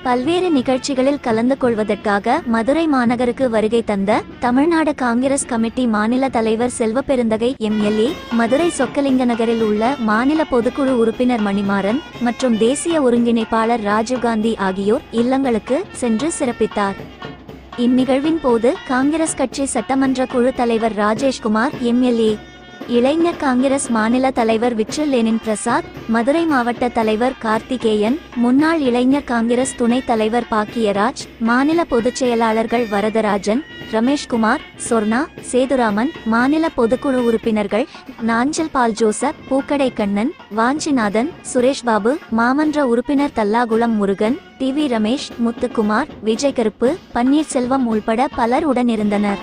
பல்வேறு நிகழ்ச்சிகளில் கலந்து கொள்வதற்காக மதுரை மாநகருக்கு வருகை தந்த தமிழ்நாடு காங்கிரஸ் கமிட்டி மாநில தலைவர் செல்வபெருந்தகை எம்எல்ஏ மதுரை சொக்கலிங்க நகரில் உள்ள மாநில பொதுக்குழு உறுப்பினர் மணிமாறன் மற்றும் தேசிய ஒருங்கிணைப்பாளர் ராஜீவ்காந்தி ஆகியோர் இல்லங்களுக்கு சென்று சிறப்பித்தார் இந்நிகழ்வின் போது காங்கிரஸ் கட்சி சட்டமன்ற குழு தலைவர் ராஜேஷ்குமார் எம்எல்ஏ இளைஞர் காங்கிரஸ் மாநில தலைவர் விட்சல் லெனின் பிரசாத் மதுரை மாவட்ட தலைவர் கார்த்திகேயன் முன்னாள் இளைஞர் காங்கிரஸ் துணைத் தலைவர் பாக்கியராஜ் மாநில பொதுச் செயலாளர்கள் வரதராஜன் ரமேஷ்குமார் சொர்ணா சேதுராமன் மாநில பொதுக்குழு உறுப்பினர்கள் நாஞ்சல் பால் ஜோசப் பூக்கடை கண்ணன் வாஞ்சிநாதன் சுரேஷ் பாபு மாமன்ற உறுப்பினர் தல்லாகுளம் முருகன் டி வி ரமேஷ் முத்துக்குமார் விஜய் கருப்பு பன்னீர்செல்வம் உள்பட பலர் உடனிருந்தனர்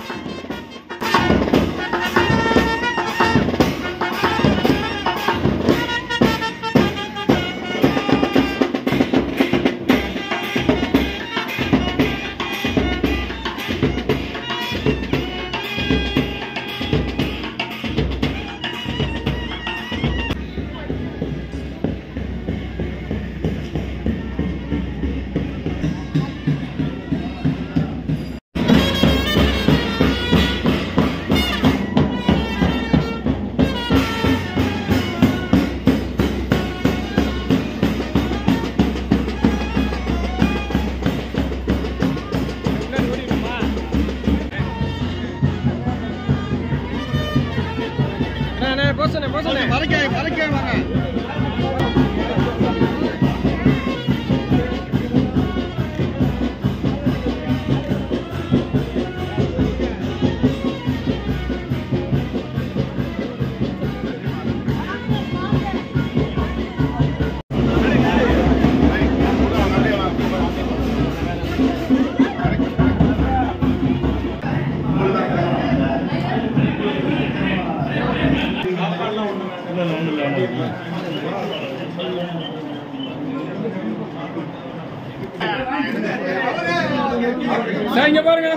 மறைக்க மறைக்க வாங்க இங்க பாருங்க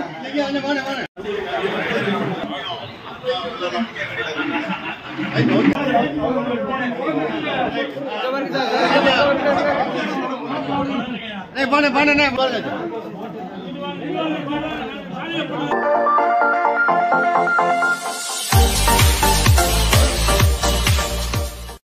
பாண்ணே பாண்ணே பாருங்க